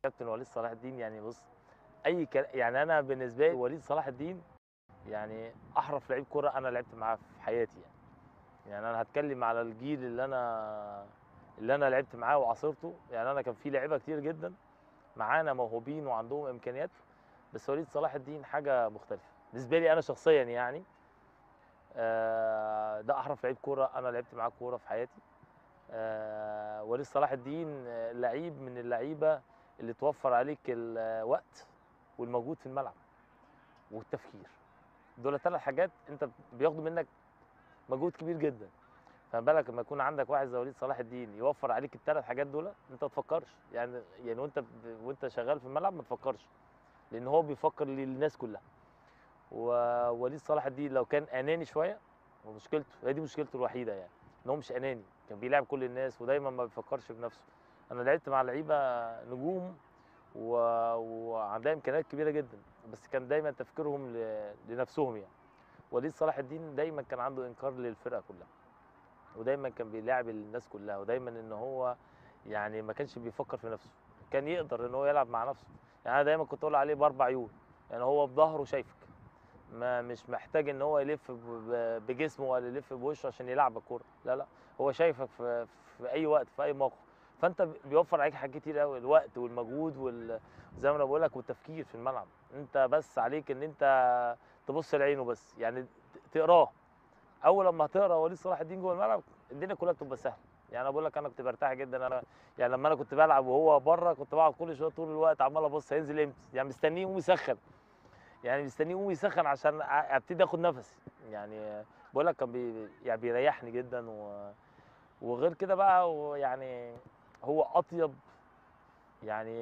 كابتن وليد صلاح الدين يعني بص اي كلا يعني انا بالنسبه لي وليد صلاح الدين يعني احرف لعيب كره انا لعبت معاه في حياتي يعني يعني انا هتكلم على الجيل اللي انا اللي انا لعبت معاه وعاصرته يعني انا كان في لعيبه كتير جدا معانا موهوبين وعندهم امكانيات بس وليد صلاح الدين حاجه مختلفه بالنسبه لي انا شخصيا يعني آه، ده احرف لعيب كوره انا لعبت معاه كوره في حياتي آه، وليد صلاح الدين آه، لعيب من اللعيبه اللي توفر عليك الوقت والمجهود في الملعب والتفكير دول ثلاث حاجات انت بياخدوا منك مجهود كبير جدا فما بالك لما يكون عندك واحد زي وليد صلاح الدين يوفر عليك الثلاث حاجات دول انت ما تفكرش يعني يعني وانت ب- وانت شغال في الملعب ما تفكرش لان هو بيفكر للناس كلها ووليد صلاح الدين لو كان اناني شويه ومشكلته هي دي مشكلته الوحيده يعني ان هو مش اناني كان بيلعب كل الناس ودايما ما بيفكرش بنفسه انا لعبت مع لعيبه نجوم و... وعندها امكانيات كبيره جدا بس كان دايما تفكيرهم ل... لنفسهم يعني وليد صلاح الدين دايما كان عنده انكار للفرقه كلها ودايما كان بيلاعب الناس كلها ودايما ان هو يعني ما كانش بيفكر في نفسه كان يقدر ان هو يلعب مع نفسه يعني انا دايما كنت اقول عليه باربع عيون يعني هو بظهره شايفك ما مش محتاج ان هو يلف ب- ب- بجسمه ولا يلف بوشه عشان يلعب الكوره لا لا هو شايفك في, في اي وقت في اي موقف فانت بيوفر عليك حاجات كتير قوي الوقت والمجهود وال زي ما انا بقول لك والتفكير في الملعب انت بس عليك ان انت تبص لعينه بس يعني ت- تقراه اول لما هتقرا وليد صلاح الدين جوه الملعب الدنيا كلها بتبقى سهله يعني انا بقول لك انا كنت برتاح جدا انا يعني لما انا كنت بلعب وهو بره كنت بقعد كل شويه طول الوقت عمال ابص هينزل امتى يعني مستنيه يقوم يسخن يعني مستنيه يقوم يسخن عشان أ- ابتدي اخد نفسي يعني بقول لك كان بي يعني بيريحني جدا و وغير كده بقى هو يعني هو اطيب يعني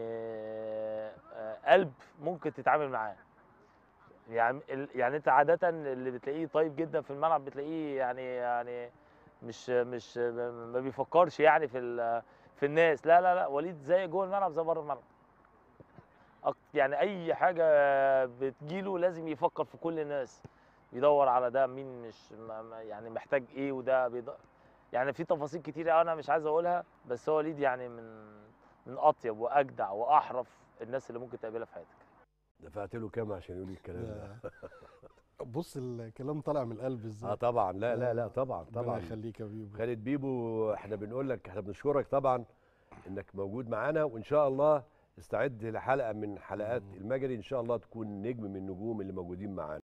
آه، قلب ممكن تتعامل معاه يعني ال- يعني انت عاده اللي بتلاقيه طيب جدا في الملعب بتلاقيه يعني يعني مش مش ما بيفكرش يعني في ال- في الناس لا لا لا وليد زي جوه الملعب زي بره الملعب أك- يعني اي حاجه بتجيله لازم يفكر في كل الناس يدور على ده مين مش ما- ما- يعني محتاج ايه وده بيض... يعني في تفاصيل كتير قوي انا مش عايز اقولها بس هو وليد يعني من من اطيب واجدع واحرف الناس اللي ممكن تقابلها في حياتك دفعت له كام عشان يقول الكلام ده ده- بص الكلام طالع من القلب ازاي اه طبعا لا لا لا طبعا ربنا طبعا يخليك يا بيبو خالد بيبو احنا بنقول لك احنا بنشكرك طبعا انك موجود معانا وان شاء الله استعد لحلقه من حلقات المجري ان شاء الله تكون نجم من النجوم اللي موجودين معانا